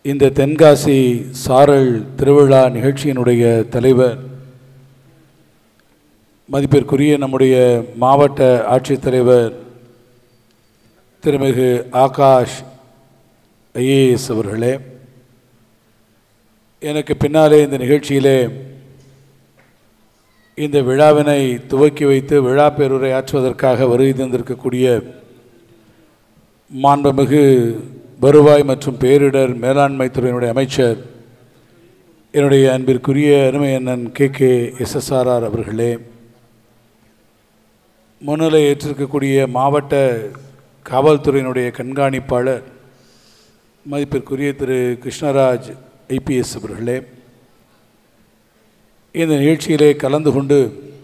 இந்த தென்காசி சாரல் திருவிழா நிகழ்ச்சியினுடைய தலைவர் மதிப்பிற்குரிய நம்முடைய மாவட்ட ஆட்சித்தலைவர் திருமிகு ஆகாஷ் ஐஏஎஸ் அவர்களே எனக்கு பின்னாலே இந்த நிகழ்ச்சியிலே இந்த விழாவினை துவக்கி வைத்து விழா பேருரை ஆற்றுவதற்காக வருகை தந்திருக்கக்கூடிய மாண்புமிகு வருவாய் மற்றும் பேரிடர் மேலாண்மை துறையினுடைய அமைச்சர் என்னுடைய அன்பிற்குரிய அருமை அண்ணன் கே கே எஸ்எஸ்ஆர்ஆர் அவர்களே முன்னிலை ஏற்றிருக்கக்கூடிய மாவட்ட காவல்துறையினுடைய கண்காணிப்பாளர் மதிப்பிற்குரிய திரு கிருஷ்ணராஜ் ஐபிஎஸ் அவர்களே இந்த நிகழ்ச்சியிலே கலந்து கொண்டு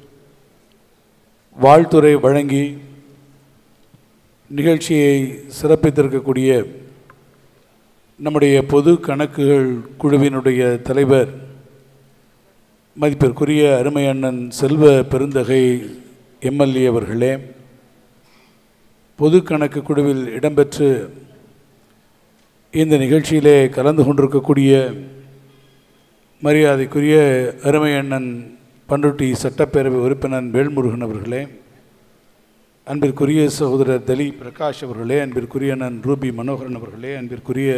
வாழ்த்துறை வழங்கி நிகழ்ச்சியை சிறப்பித்திருக்கக்கூடிய நம்முடைய பொது கணக்குகள் குழுவினுடைய தலைவர் மதிப்பிற்குரிய அருமை அண்ணன் செல்வ பெருந்தகை எம்எல்ஏ அவர்களே பொது கணக்கு குழுவில் இடம்பெற்று இந்த நிகழ்ச்சியிலே கலந்து கொண்டிருக்கக்கூடிய மரியாதைக்குரிய அருமை அண்ணன் பண்ருட்டி சட்டப்பேரவை உறுப்பினர் வேல்முருகன் அவர்களே அன்பிற்குரிய சகோதரர் தலி பிரகாஷ் அவர்களே அன்பிற்குரிய அண்ணன் ரூபி மனோகரன் அவர்களே அன்பிற்குரிய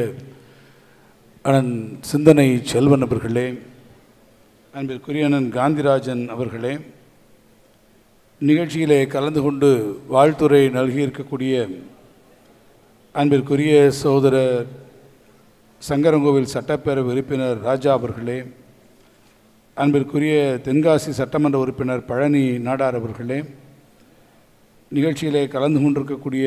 அண்ணன் சிந்தனை செல்வன் அவர்களே அன்பிற்குரிய அண்ணன் காந்திராஜன் அவர்களே நிகழ்ச்சியிலே கலந்து கொண்டு வாழ்த்துறை நல்கியிருக்கக்கூடிய அன்பிற்குரிய சகோதரர் சங்கரங்கோவில் சட்டப்பேரவை உறுப்பினர் ராஜா அவர்களே அன்பிற்குரிய தென்காசி சட்டமன்ற உறுப்பினர் பழனி நாடார் அவர்களே நிகழ்ச்சியிலே கலந்து கொண்டிருக்கக்கூடிய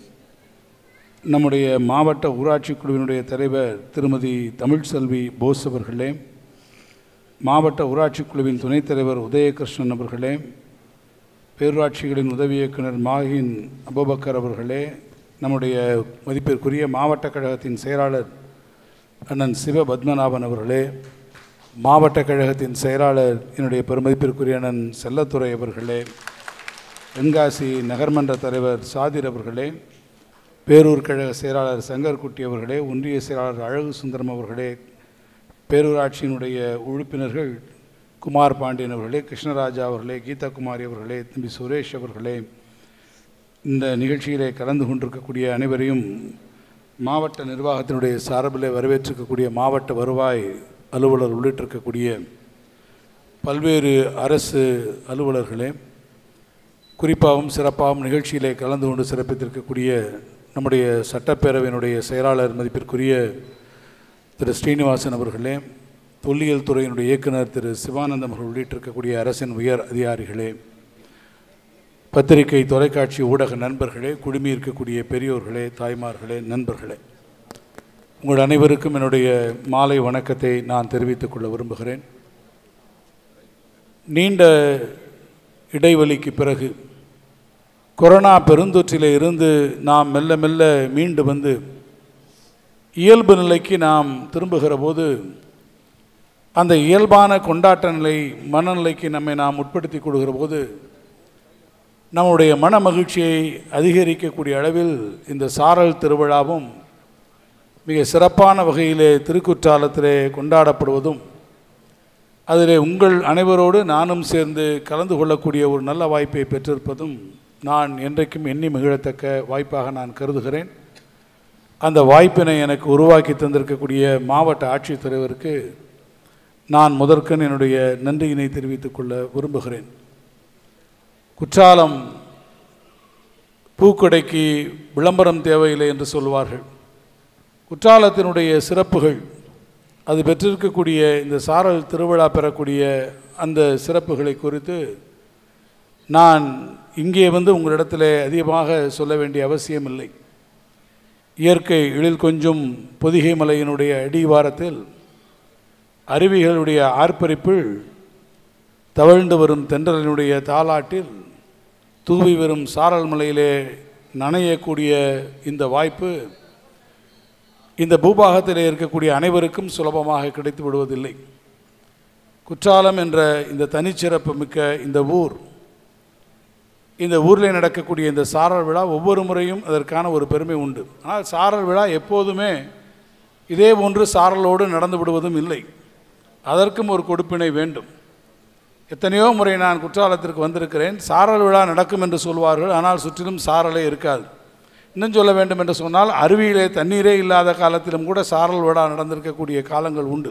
நம்முடைய மாவட்ட ஊராட்சி குழுவினுடைய தலைவர் திருமதி தமிழ்செல்வி போஸ் அவர்களே மாவட்ட ஊராட்சி குழுவின் துணைத் தலைவர் உதயகிருஷ்ணன் அவர்களே பேரூராட்சிகளின் உதவி இயக்குனர் மாஹின் அபுபக்கர் அவர்களே நம்முடைய மதிப்பிற்குரிய மாவட்ட கழகத்தின் செயலாளர் அண்ணன் சிவ பத்மநாபன் அவர்களே மாவட்ட கழகத்தின் செயலாளர் என்னுடைய பெருமதிப்பிற்குரிய அண்ணன் செல்லத்துறை அவர்களே தென்காசி நகர்மன்ற தலைவர் சாதிர் அவர்களே பேரூர் கழக செயலாளர் சங்கர்குட்டி அவர்களே ஒன்றிய செயலாளர் அழகு சுந்தரம் அவர்களே பேரூராட்சியினுடைய உறுப்பினர்கள் குமார் பாண்டியன் அவர்களே கிருஷ்ணராஜா அவர்களே கீதாகுமாரி அவர்களே தம்பி சுரேஷ் அவர்களே இந்த நிகழ்ச்சியிலே கலந்து கொண்டிருக்கக்கூடிய அனைவரையும் மாவட்ட நிர்வாகத்தினுடைய சார்பில் வரவேற்றிருக்கக்கூடிய மாவட்ட வருவாய் அலுவலர் உள்ளிட்டிருக்கக்கூடிய பல்வேறு அரசு அலுவலர்களே குறிப்பாகவும் சிறப்பாகவும் நிகழ்ச்சியிலே கலந்து கொண்டு சிறப்பித்திருக்கக்கூடிய நம்முடைய சட்டப்பேரவையினுடைய செயலாளர் மதிப்பிற்குரிய திரு ஸ்ரீனிவாசன் அவர்களே தொல்லியல் துறையினுடைய இயக்குனர் திரு சிவானந்தம் அவர்கள் உள்ளிட்டிருக்கக்கூடிய அரசின் உயர் அதிகாரிகளே பத்திரிகை தொலைக்காட்சி ஊடக நண்பர்களே குழுமி இருக்கக்கூடிய பெரியோர்களே தாய்மார்களே நண்பர்களே உங்கள் அனைவருக்கும் என்னுடைய மாலை வணக்கத்தை நான் தெரிவித்துக் கொள்ள விரும்புகிறேன் நீண்ட இடைவெளிக்கு பிறகு கொரோனா பெருந்தொற்றிலே இருந்து நாம் மெல்ல மெல்ல மீண்டு வந்து இயல்பு நிலைக்கு நாம் திரும்புகிற போது அந்த இயல்பான கொண்டாட்ட நிலை மனநிலைக்கு நம்மை நாம் உட்படுத்தி கொடுக்கிற போது நம்முடைய மன மகிழ்ச்சியை அதிகரிக்கக்கூடிய அளவில் இந்த சாரல் திருவிழாவும் மிக சிறப்பான வகையிலே திருக்குற்றாலத்திலே கொண்டாடப்படுவதும் அதில் உங்கள் அனைவரோடு நானும் சேர்ந்து கலந்து கொள்ளக்கூடிய ஒரு நல்ல வாய்ப்பை பெற்றிருப்பதும் நான் என்றைக்கும் எண்ணி மகிழத்தக்க வாய்ப்பாக நான் கருதுகிறேன் அந்த வாய்ப்பினை எனக்கு உருவாக்கி தந்திருக்கக்கூடிய மாவட்ட ஆட்சித்தலைவருக்கு நான் முதற்கண் என்னுடைய நன்றியினை தெரிவித்துக் கொள்ள விரும்புகிறேன் குற்றாலம் பூக்கொடைக்கு விளம்பரம் தேவையில்லை என்று சொல்வார்கள் குற்றாலத்தினுடைய சிறப்புகள் அது பெற்றிருக்கக்கூடிய இந்த சாரல் திருவிழா பெறக்கூடிய அந்த சிறப்புகளை குறித்து நான் இங்கே வந்து உங்களிடத்தில் அதிகமாக சொல்ல வேண்டிய அவசியமில்லை இயற்கை எழில் கொஞ்சம் பொதிகை மலையினுடைய அடிவாரத்தில் அருவிகளுடைய ஆர்ப்பரிப்பில் தவழ்ந்து வரும் தென்றலினுடைய தாலாட்டில் தூவி வரும் சாரல் மலையிலே நனையக்கூடிய இந்த வாய்ப்பு இந்த பூபாகத்திலே இருக்கக்கூடிய அனைவருக்கும் சுலபமாக கிடைத்து விடுவதில்லை குற்றாலம் என்ற இந்த தனிச்சிறப்பு மிக்க இந்த ஊர் இந்த ஊரில் நடக்கக்கூடிய இந்த சாரல் விழா ஒவ்வொரு முறையும் அதற்கான ஒரு பெருமை உண்டு ஆனால் சாரல் விழா எப்போதுமே இதே போன்று சாரலோடு நடந்து விடுவதும் இல்லை அதற்கும் ஒரு கொடுப்பினை வேண்டும் எத்தனையோ முறை நான் குற்றாலத்திற்கு வந்திருக்கிறேன் சாரல் விழா நடக்கும் என்று சொல்வார்கள் ஆனால் சுற்றிலும் சாரலே இருக்காது இன்னும் சொல்ல வேண்டும் என்று சொன்னால் அருவியிலே தண்ணீரே இல்லாத காலத்திலும் கூட சாரல் விழா நடந்திருக்கக்கூடிய காலங்கள் உண்டு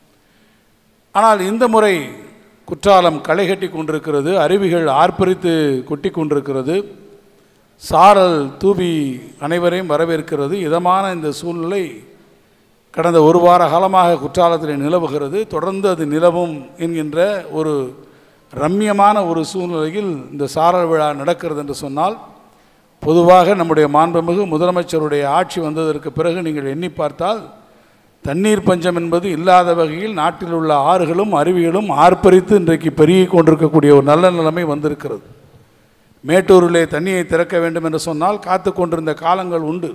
ஆனால் இந்த முறை குற்றாலம் களை கட்டி கொண்டிருக்கிறது அருவிகள் ஆர்ப்பரித்து கொட்டி கொண்டிருக்கிறது சாரல் தூவி அனைவரையும் வரவேற்கிறது இதமான இந்த சூழ்நிலை கடந்த ஒரு வார காலமாக குற்றாலத்தில் நிலவுகிறது தொடர்ந்து அது நிலவும் என்கின்ற ஒரு ரம்யமான ஒரு சூழ்நிலையில் இந்த சாரல் விழா நடக்கிறது என்று சொன்னால் பொதுவாக நம்முடைய மாண்புமிகு முதலமைச்சருடைய ஆட்சி வந்ததற்கு பிறகு நீங்கள் எண்ணி பார்த்தால் தண்ணீர் பஞ்சம் என்பது இல்லாத வகையில் நாட்டில் உள்ள ஆறுகளும் அருவிகளும் ஆர்ப்பரித்து இன்றைக்கு பெருகி கொண்டிருக்கக்கூடிய ஒரு நல்ல நிலைமை வந்திருக்கிறது மேட்டூரிலே தண்ணியை திறக்க வேண்டும் என்று சொன்னால் காத்து கொண்டிருந்த காலங்கள் உண்டு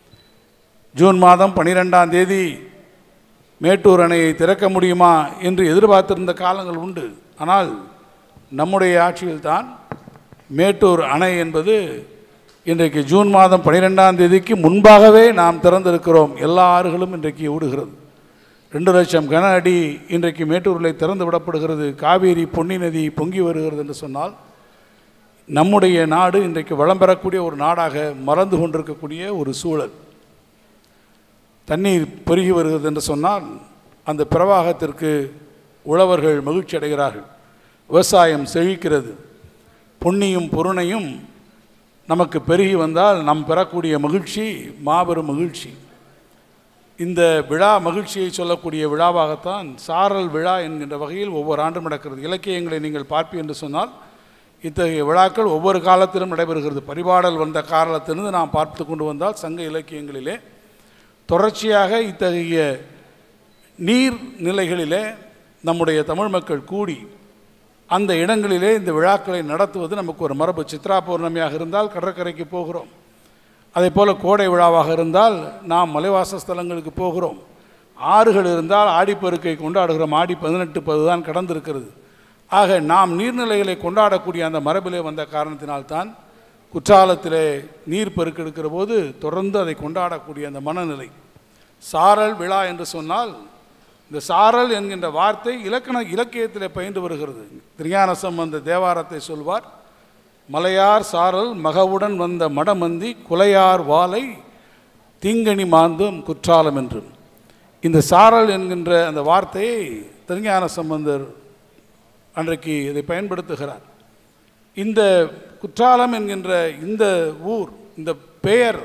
ஜூன் மாதம் பனிரெண்டாம் தேதி மேட்டூர் அணையை திறக்க முடியுமா என்று எதிர்பார்த்திருந்த காலங்கள் உண்டு ஆனால் நம்முடைய ஆட்சியில்தான் மேட்டூர் அணை என்பது இன்றைக்கு ஜூன் மாதம் பனிரெண்டாம் தேதிக்கு முன்பாகவே நாம் திறந்திருக்கிறோம் எல்லா ஆறுகளும் இன்றைக்கு ஓடுகிறது ரெண்டு லட்சம் கன அடி இன்றைக்கு மேட்டூரில் திறந்து விடப்படுகிறது காவேரி பொன்னி நதி பொங்கி வருகிறது என்று சொன்னால் நம்முடைய நாடு இன்றைக்கு வளம் பெறக்கூடிய ஒரு நாடாக மறந்து கொண்டிருக்கக்கூடிய ஒரு சூழல் தண்ணீர் பெருகி வருகிறது என்று சொன்னால் அந்த பிரவாகத்திற்கு உழவர்கள் மகிழ்ச்சி அடைகிறார்கள் விவசாயம் செழிக்கிறது பொன்னியும் பொருணையும் நமக்கு பெருகி வந்தால் நாம் பெறக்கூடிய மகிழ்ச்சி மாபெரும் மகிழ்ச்சி இந்த விழா மகிழ்ச்சியை சொல்லக்கூடிய விழாவாகத்தான் சாரல் விழா என்கின்ற வகையில் ஒவ்வொரு ஆண்டும் நடக்கிறது இலக்கியங்களை நீங்கள் பார்ப்பீ என்று சொன்னால் இத்தகைய விழாக்கள் ஒவ்வொரு காலத்திலும் நடைபெறுகிறது பரிபாடல் வந்த காலத்திலிருந்து நாம் பார்த்து கொண்டு வந்தால் சங்க இலக்கியங்களிலே தொடர்ச்சியாக இத்தகைய நீர் நிலைகளிலே நம்முடைய தமிழ் மக்கள் கூடி அந்த இடங்களிலே இந்த விழாக்களை நடத்துவது நமக்கு ஒரு மரபு சித்ரா பௌர்ணமியாக இருந்தால் கடற்கரைக்கு போகிறோம் அதே போல் கோடை விழாவாக இருந்தால் நாம் மலைவாச ஸ்தலங்களுக்கு போகிறோம் ஆறுகள் இருந்தால் ஆடிப்பெருக்கை கொண்டாடுகிறோம் ஆடி பதினெட்டு பதுதான் கடந்திருக்கிறது ஆக நாம் நீர்நிலைகளை கொண்டாடக்கூடிய அந்த மரபிலே வந்த காரணத்தினால்தான் குற்றாலத்திலே நீர் பெருக்கெடுக்கிற போது தொடர்ந்து அதை கொண்டாடக்கூடிய அந்த மனநிலை சாரல் விழா என்று சொன்னால் இந்த சாரல் என்கின்ற வார்த்தை இலக்கண இலக்கியத்தில் பயின்று வருகிறது திருஞான சம்பந்த தேவாரத்தை சொல்வார் மலையார் சாரல் மகவுடன் வந்த மடமந்தி குலையார் வாலை தீங்கனி மாந்தும் குற்றாலம் என்றும் இந்த சாரல் என்கின்ற அந்த வார்த்தையை திருஞான சம்பந்தர் அன்றைக்கு இதை பயன்படுத்துகிறார் இந்த குற்றாலம் என்கின்ற இந்த ஊர் இந்த பெயர்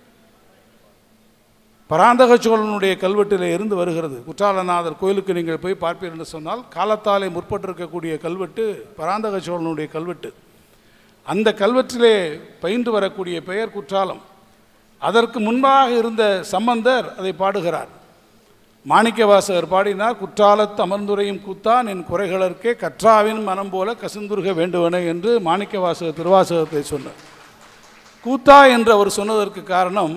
பராந்தக சோழனுடைய கல்வெட்டில் இருந்து வருகிறது குற்றாலநாதர் கோயிலுக்கு நீங்கள் போய் பார்ப்பீர்கள் என்று சொன்னால் காலத்தாலே முற்பட்டிருக்கக்கூடிய கல்வெட்டு பராந்தக சோழனுடைய கல்வெட்டு அந்த கல்வெட்டிலே பயின்று வரக்கூடிய பெயர் குற்றாலம் அதற்கு முன்பாக இருந்த சம்பந்தர் அதை பாடுகிறார் மாணிக்கவாசகர் பாடினார் குற்றாலத்து அமர்ந்துரையும் கூத்தான் என் குறைகளற்கே கற்றாவின் மனம் போல கசிந்துருக வேண்டுவனே என்று மாணிக்கவாசகர் திருவாசகத்தை சொன்னார் கூத்தா என்று அவர் சொன்னதற்கு காரணம்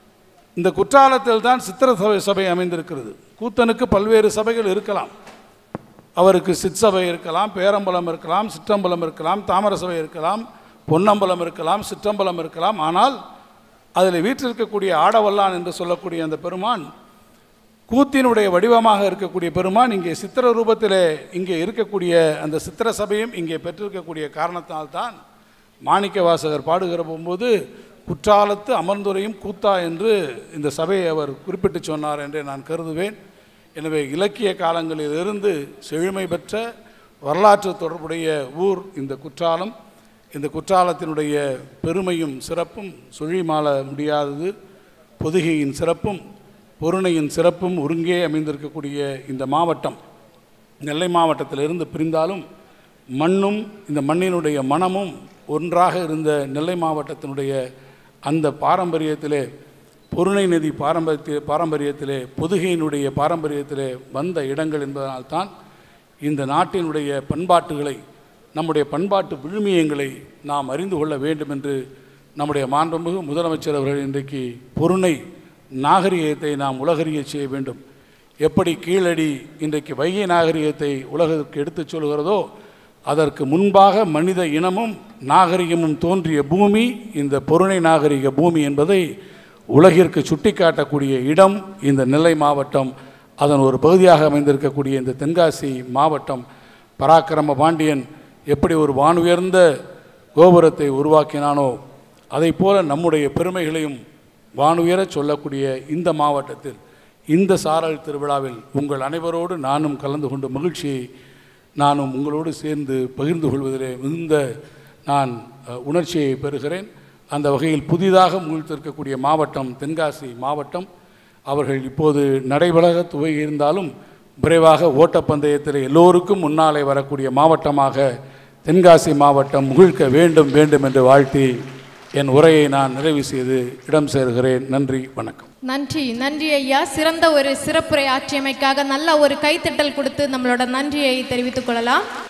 இந்த குற்றாலத்தில் தான் சித்திர சபை சபை அமைந்திருக்கிறது கூத்தனுக்கு பல்வேறு சபைகள் இருக்கலாம் அவருக்கு சிற்சபை இருக்கலாம் பேரம்பலம் இருக்கலாம் சிற்றம்பலம் இருக்கலாம் தாமர சபை இருக்கலாம் பொன்னம்பலம் இருக்கலாம் சிற்றம்பலம் இருக்கலாம் ஆனால் அதில் வீற்றிருக்கக்கூடிய ஆடவல்லான் என்று சொல்லக்கூடிய அந்த பெருமான் கூத்தினுடைய வடிவமாக இருக்கக்கூடிய பெருமான் இங்கே சித்திர ரூபத்திலே இங்கே இருக்கக்கூடிய அந்த சித்திர சபையும் இங்கே பெற்றிருக்கக்கூடிய காரணத்தினால்தான் மாணிக்க வாசகர் பாடுகிற போகும்போது குற்றாலத்து அமர்ந்துரையும் கூத்தா என்று இந்த சபையை அவர் குறிப்பிட்டு சொன்னார் என்றே நான் கருதுவேன் எனவே இலக்கிய காலங்களிலிருந்து செழுமை பெற்ற வரலாற்று தொடர்புடைய ஊர் இந்த குற்றாலம் இந்த குற்றாலத்தினுடைய பெருமையும் சிறப்பும் சுழிமாள முடியாதது பொதிகையின் சிறப்பும் பொருணையின் சிறப்பும் ஒருங்கே அமைந்திருக்கக்கூடிய இந்த மாவட்டம் நெல்லை மாவட்டத்திலிருந்து பிரிந்தாலும் மண்ணும் இந்த மண்ணினுடைய மனமும் ஒன்றாக இருந்த நெல்லை மாவட்டத்தினுடைய அந்த பாரம்பரியத்திலே பொருணை நதி பாரம்பரிய பாரம்பரியத்திலே பொதுகையினுடைய பாரம்பரியத்திலே வந்த இடங்கள் என்பதனால்தான் இந்த நாட்டினுடைய பண்பாட்டுகளை நம்முடைய பண்பாட்டு விழுமியங்களை நாம் அறிந்து கொள்ள வேண்டும் என்று நம்முடைய மாண்புமிகு முதலமைச்சர் அவர்கள் இன்றைக்கு பொருணை நாகரிகத்தை நாம் உலகறிய செய்ய வேண்டும் எப்படி கீழடி இன்றைக்கு வைகை நாகரிகத்தை உலகத்திற்கு எடுத்துச் சொல்கிறதோ அதற்கு முன்பாக மனித இனமும் நாகரிகமும் தோன்றிய பூமி இந்த பொருணை நாகரிக பூமி என்பதை உலகிற்கு சுட்டிக்காட்டக்கூடிய இடம் இந்த நெல்லை மாவட்டம் அதன் ஒரு பகுதியாக அமைந்திருக்கக்கூடிய இந்த தென்காசி மாவட்டம் பராக்கிரம பாண்டியன் எப்படி ஒரு வானுயர்ந்த கோபுரத்தை உருவாக்கினானோ அதைப் போல நம்முடைய பெருமைகளையும் வானுயரச் சொல்லக்கூடிய இந்த மாவட்டத்தில் இந்த சாரல் திருவிழாவில் உங்கள் அனைவரோடு நானும் கலந்து கொண்ட மகிழ்ச்சியை நானும் உங்களோடு சேர்ந்து பகிர்ந்து கொள்வதிலே மிகுந்த நான் அஹ், உணர்ச்சியை பெறுகிறேன் அந்த வகையில் புதிதாக முகிழ்த்திருக்கக்கூடிய மாவட்டம் தென்காசி மாவட்டம் அவர்கள் இப்போது நடைபெற துவங்கி இருந்தாலும் விரைவாக ஓட்டப்பந்தயத்தில் எல்லோருக்கும் முன்னாலே வரக்கூடிய மாவட்டமாக தென்காசி மாவட்டம் முகிழ்க்க வேண்டும் வேண்டும் என்று வாழ்த்தி என் உரையை நான் நிறைவு செய்து இடம் சேர்கிறேன் நன்றி வணக்கம் நன்றி நன்றி ஐயா சிறந்த ஒரு சிறப்புரை ஆற்றியமைக்காக நல்ல ஒரு கைத்தட்டல் கொடுத்து நம்மளோட நன்றியை தெரிவித்துக் கொள்ளலாம்